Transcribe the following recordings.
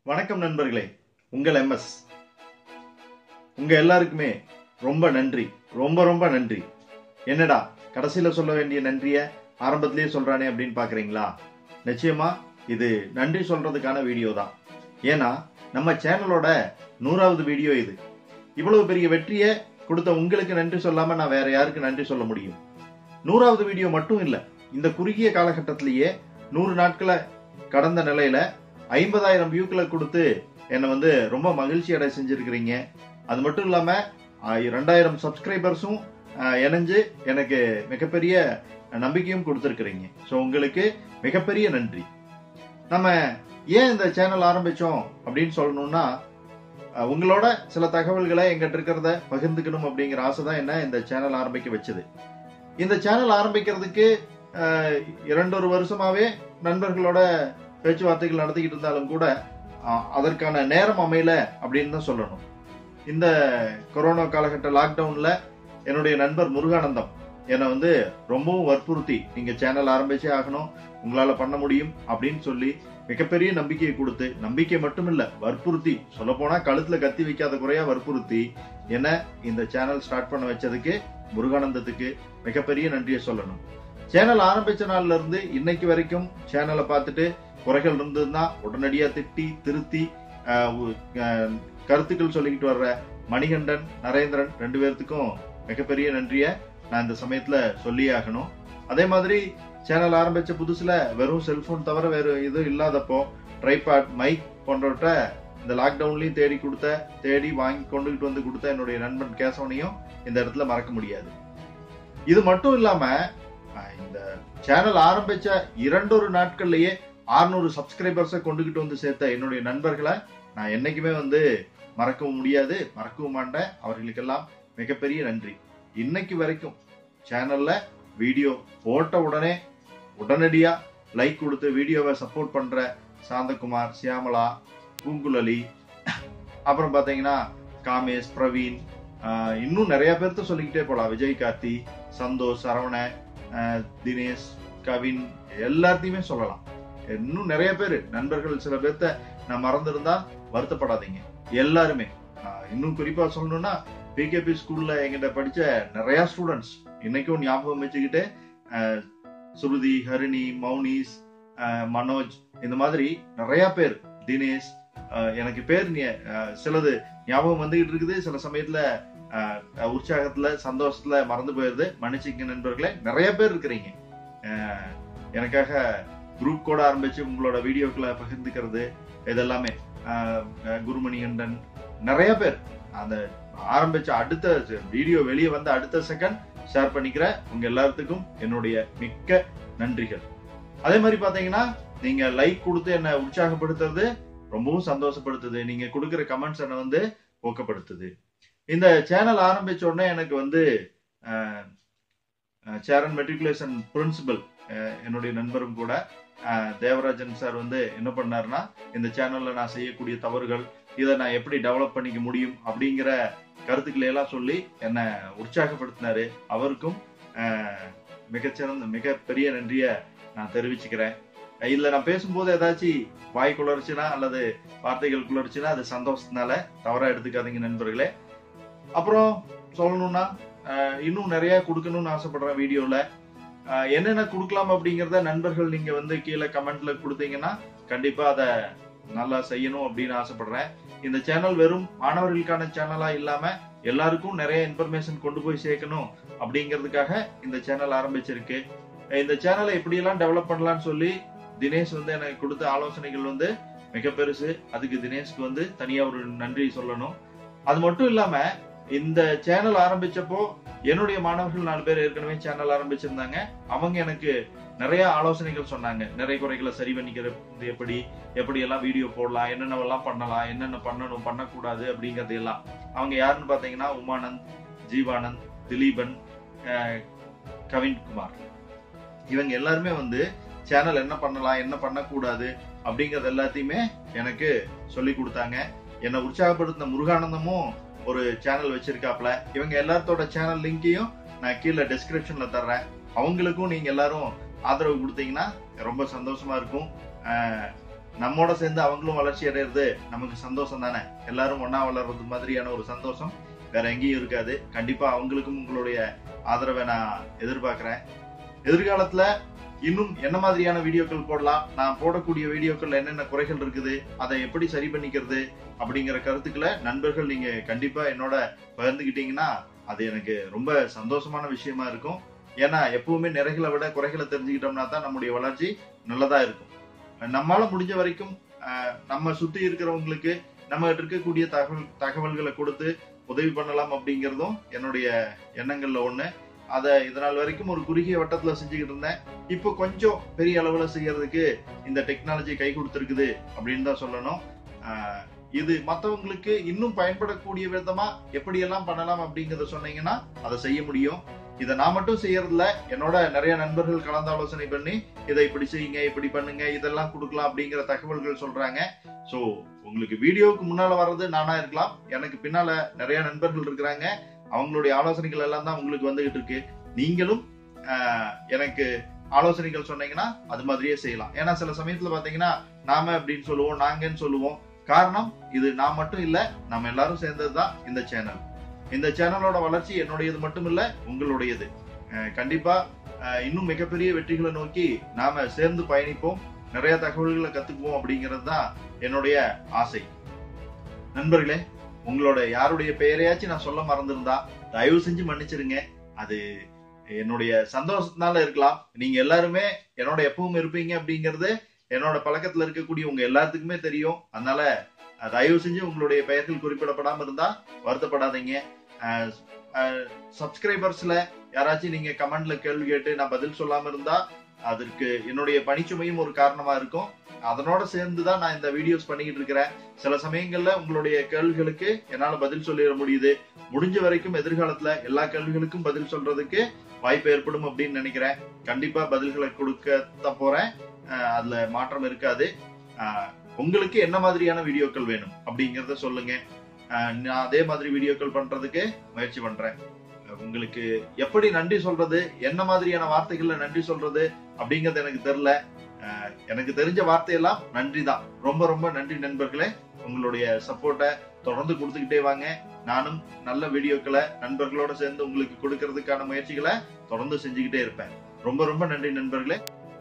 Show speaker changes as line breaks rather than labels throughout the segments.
வணக்கம் நண்பர்களே உங்கள் எம்எஸ் உங்க எல்லாருக்குமே ரொம்ப நன்றி ரொம்ப ரொம்ப நன்றி என்னடா கடைசியில சொல்ல வேண்டிய நன்றிய ஆரம்பத்திலேயே சொல்றானே அப்படின்னு பாக்குறீங்களா நிச்சயமா இது நன்றி சொல்றதுக்கான வீடியோ தான் ஏன்னா நம்ம சேனலோட நூறாவது வீடியோ இது இவ்வளவு பெரிய வெற்றியை கொடுத்த உங்களுக்கு நன்றி சொல்லாம நான் வேற யாருக்கு நன்றி சொல்ல முடியும் நூறாவது வீடியோ மட்டும் இல்ல இந்த குறுகிய காலகட்டத்திலேயே நூறு நாட்களை கடந்த நிலையில ஐம்பதாயிரம் வியூக்களை கொடுத்து என்னை வந்து ரொம்ப மகிழ்ச்சி அடை செஞ்சிருக்கிறீங்க அது மட்டும் இல்லாம ஆஹ், ரெண்டாயிரம் சப்ஸ்கிரைபர்ஸும் இணைஞ்சு எனக்கு மிகப்பெரிய நம்பிக்கையும் கொடுத்துருக்கிறீங்க ஸோ உங்களுக்கு மிகப்பெரிய நன்றி நம்ம ஏன் இந்த சேனல் ஆரம்பிச்சோம் அப்படின்னு சொல்லணும்னா அஹ், உங்களோட சில தகவல்களை எங்கிட்ட இருக்கிறத பகிர்ந்துக்கணும் அப்படிங்கிற ஆசை தான் என்ன இந்த சேனல் ஆரம்பிக்க வச்சது இந்த சேனல் ஆரம்பிக்கிறதுக்கு அஹ், இரண்டொரு வருஷமாவே நண்பர்களோட பேச்சுவார்த்தைகள் நடத்திக்கிட்டு இருந்தாலும் கூட அஹ், அதற்கான நேரம் அமையல அப்படின்னு தான் சொல்லணும் இந்த கொரோனா காலகட்ட லாக்டவுன்ல என்னுடைய நண்பர் முருகானந்தம் என்னை வந்து ரொம்பவும் வற்புறுத்தி நீங்க சேனல் ஆரம்பிச்சே ஆகணும் உங்களால பண்ண முடியும் அப்படின்னு சொல்லி மிகப்பெரிய நம்பிக்கையை கொடுத்து நம்பிக்கை மட்டும் இல்ல வற்புறுத்தி சொல்ல போனா கழுத்துல கத்தி வைக்காத குறையா வற்புறுத்தி என்ன இந்த சேனல் ஸ்டார்ட் பண்ண வச்சதுக்கு முருகானந்தத்துக்கு மிகப்பெரிய நன்றியை சொல்லணும் சேனல் ஆரம்பிச்ச நாள்ல இருந்து இன்னைக்கு வரைக்கும் சேனலை பார்த்துட்டு குறைகள் இருந்ததுன்னா உடனடியா திட்டி திருத்தி ஆஹ், உ- ஆஹ், கருத்துக்கள் சொல்லிக்கிட்டு வர்ற மணிகண்டன் நரேந்திரன் ரெண்டு பேர்த்துக்கும் மிகப்பெரிய நன்றியை நான் இந்த சமயத்துல சொல்லியே ஆகணும் அதே மாதிரி சேனல் ஆரம்பிச்ச புதுசுல வெறும் செல்போன் தவிர வேற எதுவும் இல்லாதப்போ ட்ரைபாட் மைக் போன்றவற்றை இந்த லாக்டவுன்லயும் தேடி கொடுத்த தேடி வாங்கி கொண்டுகிட்டு வந்து கொடுத்த என்னுடைய நண்பன் கேசவனையும் இந்த இடத்துல மறக்க முடியாது இது மட்டும் இல்லாம அஹ், இந்த சேனல் ஆரம்பிச்ச இரண்டொரு நாட்கள்லயே 600 சப்ஸ்கிரைபர்ஸை கொண்டுகிட்டு வந்து சேர்த்த என்னுடைய நண்பர்களை நான் என்னைக்குமே வந்து மறக்கவும் முடியாது மறக்கவும் மாட்டேன் அவர்களுக்கெல்லாம் மிகப்பெரிய நன்றி இன்னைக்கு வரைக்கும் சேனல்ல வீடியோ போட்ட உடனே உடனடியா லைக் கொடுத்து வீடியோவை சப்போர்ட் பண்ற சாந்தகுமார் சியாமலா பூங்குழலி அப்புறம் பாத்தீங்கன்னா காமேஷ் பிரவீன் ஆஹ் இன்னும் நிறைய பேர்த்த சொல்லிக்கிட்டே போலாம் விஜய் கார்த்தி சந்தோஷ் சரவண ஆஹ் தினேஷ் கவின் எல்லாத்தையுமே சொல்லலாம் இன்னும் நிறைய பேர் நண்பர்கள் சில பேர்த்த நான் மறந்திருந்தா வருத்தப்படாதீங்க எல்லாருமே ஆஹ் இன்னும் குறிப்பா சொல்லணும்னா பிகேபி ஸ்கூல்ல எங்கிட்ட படிச்ச நிறைய ஸ்டூடெண்ட்ஸ் இன்னைக்கும் ஞாபகம் வச்சுக்கிட்டு ஆஹ் சுருதி ஹரிணி மௌனிஸ் ஆஹ் மனோஜ் இந்த மாதிரி நிறைய பேர் தினேஷ் ஆஹ் எனக்கு பேர் ஞ- ஆஹ் சிலது ஞாபகம் வந்துகிட்டு இருக்குது சில சமயத்துல ஆஹ் உற்சாகத்துல சந்தோஷத்துல மறந்து போயிருது மன்னிச்சுங்க நண்பர்களே நிறைய பேர் இருக்கிறீங்க ஆஹ் எனக்காக குரூப் கூட ஆரம்பிச்சு உங்களோட வீடியோக்களை பகிர்ந்துக்கிறது இதெல்லாமே ஆஹ் ஆஹ் குருமணிகண்டன் நிறைய பேர் அந்த ஆரம்பிச்ச அடுத்த வீடியோ வெளியே வந்த அடுத்த செகண்ட் ஷேர் பண்ணிக்கிற உங்க எல்லாத்துக்கும் என்னுடைய மிக்க நன்றிகள் அதே மாதிரி பாத்தீங்கன்னா நீங்க லைக் கொடுத்து என்ன உற்சாகப்படுத்துறது ரொம்பவும் சந்தோஷப்படுத்துது நீங்க கொடுக்கிற கமெண்ட்ஸ் என்ன வந்து ஊக்கப்படுத்துது இந்த சேனல் ஆரம்பிச்ச உடனே எனக்கு வந்து அஹ், அஹ், சேரன் மெட்ரிகுலேஷன் பிரின்சிபல் என்னுடைய நண்பரும் கூட அஹ், தேவராஜன் சார் வந்து என்ன பண்ணாருன்னா இந்த சேனல்ல நான் செய்யக்கூடிய தவறுகள் இதை நான் எப்படி டெவலப் பண்ணிக்க முடியும் அப்படிங்கிற கருத்துக்களை எல்லாம் சொல்லி என்னை உற்சாகப்படுத்தினாரு அவருக்கும் அஹ், மிகச்சிறந்த மிகப்பெரிய நன்றியை நான் தெரிவிச்சுக்கிறேன் இல்ல நான் பேசும்போது ஏதாச்சும் வாய் குளர்ச்சினா அல்லது வார்த்தைகள் குளர்ச்சினா அது சந்தோஷத்தினால தவறா எடுத்துக்காதீங்க நண்பர்களே அப்புறம் சொல்லணும்னா அஹ், இன்னும் நிறைய கொடுக்கணும்னு ஆசைப்படுறேன் வீடியோல அஹ், என்னென்ன கொடுக்கலாம் அப்படிங்கறத நண்பர்கள் நீங்க வந்து கீழே கமெண்ட்ல கொடுத்தீங்கன்னா கண்டிப்பா அதை நல்லா செய்யணும் அப்படின்னு ஆசைப்படுறேன் இந்த சேனல் வெறும் மாணவர்களுக்கான சேனலா இல்லாம எல்லாருக்கும் நிறைய இன்ஃபர்மேஷன் கொண்டு போய் சேர்க்கணும் அப்படிங்கிறதுக்காக இந்த சேனல் ஆரம்பிச்சிருக்கு இந்த சேனலை எப்படியெல்லாம் டெவலப் பண்ணலாம்னு சொல்லி தினேஷ் வந்து எனக்கு கொடுத்த ஆலோசனைகள் வந்து மிக பெருசு அதுக்கு தினேஷ்க்கு வந்து தனியா ஒரு நன்றி சொல்லணும் அது மட்டும் இல்லாம இந்த சேனல் ஆரம்பிச்சப்போ என்னுடைய மாணவர்கள் நாலு பேர் ஏற்கனவே சேனல் ஆரம்பிச்சிருந்தாங்க அவங்க எனக்கு நிறைய ஆலோசனைகள் சொன்னாங்க நிறைய குறைகளை சரி பண்ணிக்கிறது எப்படி எப்படி எல்லாம் வீடியோ போடலாம் என்னென்னவெல்லாம் பண்ணலாம் என்னென்ன பண்ணணும் பண்ணக்கூடாது அப்படிங்கறது எல்லாம் அவங்க யாருன்னு பாத்தீங்கன்னா உமானந்த் ஜீவானந்த் திலீபன் அஹ், கவின்குமார் இவங்க எல்லாருமே வந்து சேனல் என்ன பண்ணலாம் என்ன பண்ணக்கூடாது அப்படிங்கறது எல்லாத்தையுமே எனக்கு சொல்லி கொடுத்தாங்க என்னை உற்சாகப்படுத்தின முருகானந்தமும் ஒரு சேனல் வச்சிருக்காப்ல இவங்க எல்லாத்தோட சேனல் லிங்கையும் நான் கீழே டிஸ்கிரிப்ஷன்ல தர்றேன் அவங்களுக்கும் நீங்க எல்லாரும் ஆதரவு கொடுத்தீங்கன்னா ரொம்ப சந்தோஷமா இருக்கும் அஹ் நம்மோட சேர்ந்து அவங்களும் வளர்ச்சி அடையிறது நமக்கு சந்தோஷம் தானே எல்லாரும் ஒண்ணா வளர்றது மாதிரியான ஒரு சந்தோஷம் வேற எங்கேயும் இருக்காது கண்டிப்பா அவங்களுக்கும் உங்களுடைய ஆதரவை நான் எதிர்பார்க்கிறேன் எதிர்காலத்துல இன்னும் என்ன மாதிரியான வீடியோக்கள் போடலாம் நான் போடக்கூடிய வீடியோக்கள் என்னென்ன குறைகள் இருக்குது அதை எப்படி சரி பண்ணிக்கிறது அப்படிங்கிற கருத்துக்களை நண்பர்கள் நீங்க கண்டிப்பா என்னோட பகிர்ந்துக்கிட்டீங்கன்னா அது எனக்கு ரொம்ப சந்தோஷமான விஷயமா இருக்கும் ஏன்னா எப்பவுமே நிறைகளை விட குறைகளை தெரிஞ்சுக்கிட்டோம்னா தான் நம்முடைய வளர்ச்சி நல்லதா இருக்கும் நம்மால முடிஞ்ச வரைக்கும் ஆஹ், நம்ம சுத்தி இருக்கிறவங்களுக்கு நம்ம கிட்ட இருக்கக்கூடிய தகவல் தகவல்களை கொடுத்து உதவி பண்ணலாம் அப்படிங்கிறதும் என்னுடைய எண்ணங்கள்ல ஒண்ணு அதை இதனால் வரைக்கும் ஒரு குறுகிய வட்டத்துல செஞ்சுக்கிட்டு இருந்தேன் இப்போ கொஞ்சம் பெரிய அளவுல செய்யறதுக்கு இந்த டெக்னாலஜி கை கொடுத்துருக்குது அப்படின்னு தான் சொல்லணும் ஆஹ், இது மத்தவங்களுக்கு இன்னும் பயன்படக்கூடிய விதமா எப்படியெல்லாம் பண்ணலாம் அப்படிங்கறத சொன்னீங்கன்னா அதை செய்ய முடியும் இதை நான் மட்டும் செய்யறதில்ல என்னோட நிறைய நண்பர்கள் கலந்து ஆலோசனை பண்ணி இதை இப்படி செய்யுங்க இப்படி பண்ணுங்க இதெல்லாம் கொடுக்கலாம் அப்படிங்கிற தகவல்கள் சொல்றாங்க சோ உங்களுக்கு வீடியோவுக்கு முன்னால வர்றது நானா இருக்கலாம் எனக்கு பின்னால நிறைய நண்பர்கள் இருக்கிறாங்க அவங்களுடைய ஆலோசனைகள் எல்லாம் தான் உங்களுக்கு வந்துகிட்டு இருக்கு நீங்களும் ஆஹ், எனக்கு ஆலோசனைகள் சொன்னீங்கன்னா அது மாதிரியே செய்யலாம் ஏன்னா சில சமயத்துல பாத்தீங்கன்னா நாம அப்படின்னு சொல்லுவோம் நாங்கன்னு சொல்லுவோம் காரணம் இது நான் மட்டும் இல்ல நம்ம எல்லாரும் சேர்ந்ததுதான் இந்த சேனல் இந்த சேனலோட வளர்ச்சி என்னுடையது மட்டும் இல்ல உங்களுடையது அஹ் கண்டிப்பா அஹ் இன்னும் மிகப்பெரிய வெற்றிகளை நோக்கி நாம சேர்ந்து பயணிப்போம் நிறைய தகவல்களை கத்துக்குவோம் அப்படிங்கிறது தான் என்னுடைய ஆசை நண்பர்களே உங்களோட யாருடைய பெயரையாச்சும் நான் சொல்ல மறந்திருந்தா தயவு செஞ்சு மன்னிச்சிருங்க அது என்னுடைய சந்தோஷத்தினால இருக்கலாம் நீங்க எல்லாருமே என்னோட எப்பவும் இருப்பீங்க அப்படிங்கிறது என்னோட பழக்கத்துல இருக்கக்கூடிய உங்க எல்லாத்துக்குமே தெரியும் அதனால அஹ், தயவு செஞ்சு உங்களுடைய பெயர்கள் குறிப்பிடப்படாம இருந்தா வருத்தப்படாதீங்க சப்ஸ்கிரைபர்ஸ்ல யாராச்சும் நீங்க கமெண்ட்ல கேள்வி கேட்டு நான் பதில் சொல்லாம இருந்தா அதற்கு என்னுடைய பணிச்சுமையும் ஒரு காரணமா இருக்கும் அதனோட சேர்ந்து தான் நான் இந்த வீடியோஸ் பண்ணிக்கிட்டு இருக்கிறேன் சில சமயங்கள்ல உங்களுடைய கேள்விகளுக்கு என்னால பதில் சொல்லிட முடியுது முடிஞ்ச வரைக்கும் எதிர்காலத்துல எல்லா கேள்விகளுக்கும் பதில் சொல்றதுக்கு வாய்ப்பு ஏற்படும் அப்படின்னு நினைக்கிறேன் கண்டிப்பா பதில்களை கொடுக்க தான் போறேன் அஹ் அதுல மாற்றம் இருக்காது அஹ் உங்களுக்கு என்ன மாதிரியான வீடியோக்கள் வேணும் அப்படிங்கறத சொல்லுங்க அஹ் நான் அதே மாதிரி வீடியோக்கள் பண்றதுக்கு முயற்சி பண்றேன் அஹ் உங்களுக்கு எப்படி நன்றி சொல்றது என்ன மாதிரியான வார்த்தைகள்ல நன்றி சொல்றது அப்படிங்கறது எனக்கு தெரியல அஹ் எனக்கு தெரிஞ்ச வார்த்தையெல்லாம் நன்றி தான் ரொம்ப ரொம்ப நன்றி நண்பர்களே உங்களுடைய சப்போர்ட்டை தொடர்ந்து கொடுத்துக்கிட்டே வாங்க நானும் நல்ல வீடியோக்களை நண்பர்களோட சேர்ந்து உங்களுக்கு கொடுக்கறதுக்கான முயற்சிகளை தொடர்ந்து செஞ்சுக்கிட்டே இருப்பேன் ரொம்ப ரொம்ப நன்றி நண்பர்களே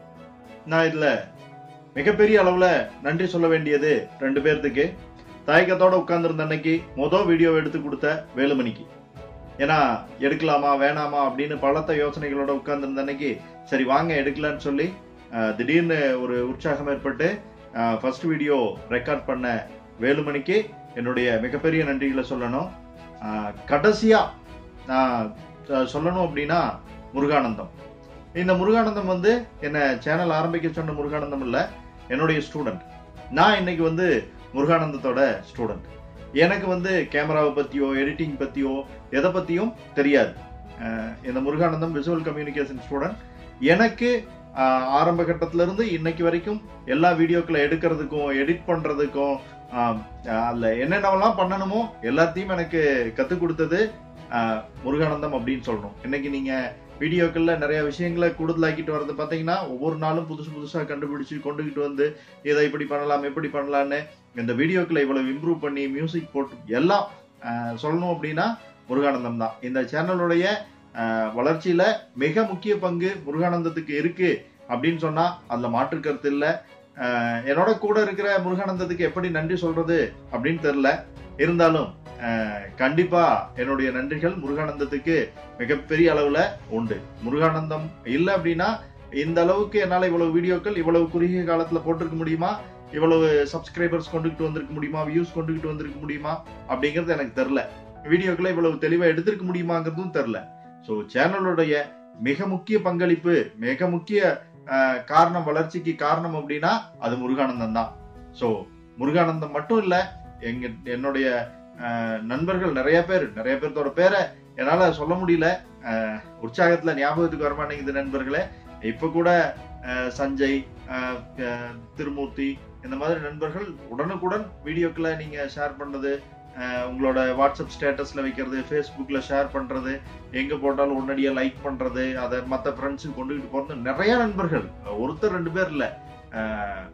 நான் இதுல மிகப்பெரிய அளவுல நன்றி சொல்ல வேண்டியது ரெண்டு பேர்த்துக்கு தயக்கத்தோட உட்கார்ந்திருந்த அன்னைக்கு மொதல் வீடியோ எடுத்து கொடுத்த வேலுமணிக்கு ஏன்னா எடுக்கலாமா வேணாமா அப்படின்னு பலத்த யோசனைகளோட உட்கார்ந்திருந்த அன்னைக்கு சரி வாங்க எடுக்கலான்னு சொல்லி அஹ், திடீர்னு ஒரு உற்சாகம் ஏற்பட்டு ஃபர்ஸ்ட் வீடியோ ரெக்கார்ட் பண்ண வேலுமணிக்கு என்னுடைய மிகப்பெரிய நன்றிகளை சொல்லணும் அஹ், கடைசியா நான் அஹ், சொல்லணும் அப்படின்னா முருகானந்தம் இந்த முருகானந்தம் வந்து என்ன சேனல் ஆரம்பிக்க சொன்ன முருகானந்தம் இல்ல என்னுடைய ஸ்டூடெண்ட் நான் இன்னைக்கு வந்து முருகானந்தத்தோட ஸ்டூடெண்ட் எனக்கு வந்து கேமராவை பத்தியோ எடிட்டிங் பத்தியோ எதை பத்தியும் தெரியாது அஹ் இந்த முருகானந்தம் விசுவல் கம்யூனிகேஷன் ஸ்டூடெண்ட் எனக்கு அஹ், ஆரம்ப கட்டத்துல இருந்து இன்னைக்கு வரைக்கும் எல்லா வீடியோக்களை எடுக்கிறதுக்கும் எடிட் பண்றதுக்கும் அஹ், அதுல என்னென்னவெல்லாம் பண்ணணுமோ எல்லாத்தையும் எனக்கு கத்துக் கொடுத்தது அஹ், முருகானந்தம் அப்படின்னு சொல்லணும் இன்னைக்கு நீங்க வீடியோக்கள்ல நிறைய விஷயங்களை கூடுதலாக்கிட்டு வர்றது பாத்தீங்கன்னா ஒவ்வொரு நாளும் புதுசு புதுசா கண்டுபிடிச்சு கொண்டுகிட்டு வந்து இதை இப்படி பண்ணலாம் எப்படி பண்ணலாம்னு இந்த வீடியோக்களை இவ்வளவு இம்ப்ரூவ் பண்ணி மியூசிக் போட்டு எல்லாம் அஹ், சொல்லணும் அப்படின்னா முருகானந்தம் தான் இந்த சேனலுடைய அஹ், வளர்ச்சியில மிக முக்கிய பங்கு முருகானந்தத்துக்கு இருக்கு அப்படின்னு சொன்னா அதுல மாற்று கருத்து இல்ல அஹ், என்னோட கூட இருக்கிற முருகானந்தத்துக்கு எப்படி நன்றி சொல்றது அப்படின்னு தெரியல இருந்தாலும் அஹ், கண்டிப்பா என்னுடைய நன்றிகள் முருகானந்தத்துக்கு மிகப்பெரிய அளவுல உண்டு முருகானந்தம் இல்ல அப்படின்னா இந்த அளவுக்கு என்னால இவ்வளவு வீடியோக்கள் இவ்வளவு குறுகிய காலத்துல போட்டிருக்க முடியுமா இவ்வளவு சப்ஸ்கிரைபர்ஸ் கொண்டுகிட்டு வந்திருக்க முடியுமா வியூஸ் கொண்டுகிட்டு வந்திருக்க முடியுமா அப்படிங்கிறது எனக்கு தெரியல வீடியோக்களை இவ்வளவு தெளிவா எடுத்திருக்க முடியுமாங்கிறதும் தெரியல ஸோ சேனலுடைய மிக முக்கிய பங்களிப்பு மிக முக்கிய அஹ், காரணம் வளர்ச்சிக்கு காரணம் அப்படின்னா அது முருகானந்தம் தான் ஸோ முருகானந்தம் மட்டும் இல்ல எங்க என்னுடைய அஹ், நண்பர்கள் நிறைய பேர் நிறைய பேர்த்தோட பேரை என்னால சொல்ல முடியல அஹ், உற்சாகத்துல ஞாபகத்துக்கு வரமாட்டேங்குது நண்பர்களே இப்ப கூட அஹ், சஞ்சய் அஹ், அஹ், திருமூர்த்தி இந்த மாதிரி நண்பர்கள் உடனுக்குடன் வீடியோக்களை நீங்க ஷேர் பண்றது அஹ், உங்களோட வாட்ஸ்அப் ஸ்டேட்டஸ்ல வைக்கிறது ஃபேஸ்புக்ல ஷேர் பண்றது எங்க போட்டாலும் உடனடியா லைக் பண்றது அதை மத்த ஃப்ரெண்ட்ஸுக்கு கொண்டுகிட்டு போறது நிறைய நண்பர்கள் ஒருத்தர் ரெண்டு பேர் இல்ல அஹ்,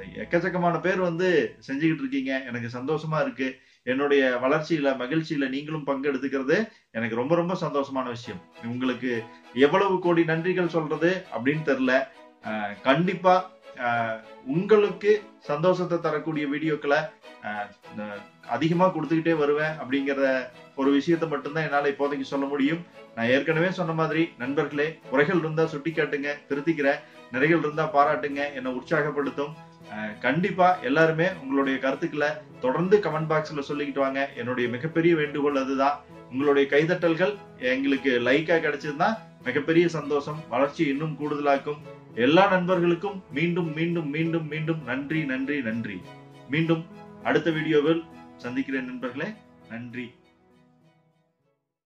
எக்கச்சக்கமான பேர் வந்து செஞ்சுக்கிட்டு இருக்கீங்க எனக்கு சந்தோஷமா இருக்கு என்னுடைய வளர்ச்சியில மகிழ்ச்சியில நீங்களும் பங்கெடுத்துக்கிறது எனக்கு ரொம்ப ரொம்ப சந்தோஷமான விஷயம் உங்களுக்கு எவ்வளவு கோடி நன்றிகள் சொல்றது அப்படின்னு தெரியல அஹ், கண்டிப்பா அஹ், உங்களுக்கு சந்தோஷத்தை தரக்கூடிய வீடியோக்களை அஹ், ந- அதிகமா கொடுத்துக்கிட்டே வருவேன் அப்படிங்கிற ஒரு விஷயத்த மட்டும்தான் என்னால இப்போதைக்கு சொல்ல முடியும் நான் ஏற்கனவே சொன்ன மாதிரி நண்பர்களே குறைகள் இருந்தா சுட்டி காட்டுங்க திருத்திக்கிறேன் நிறைகள் இருந்தா பாராட்டுங்க என்னை உற்சாகப்படுத்தும் அஹ், கண்டிப்பா எல்லாருமே உங்களுடைய கருத்துக்களை தொடர்ந்து கமெண்ட் பாக்ஸ்ல சொல்லிக்கிட்டு வாங்க என்னுடைய மிகப்பெரிய வேண்டுகோள் அதுதான் உங்களுடைய கைதட்டல்கள் எங்களுக்கு லைக்கா கிடைச்சதுன்னா மிகப்பெரிய சந்தோஷம் வளர்ச்சி இன்னும் கூடுதலாக்கும் எல்லா நண்பர்களுக்கும் மீண்டும் மீண்டும் மீண்டும் மீண்டும் நன்றி நன்றி நன்றி மீண்டும் அடுத்த வீடியோவில் சந்திக்கிறேன் நண்பர்களே நன்றி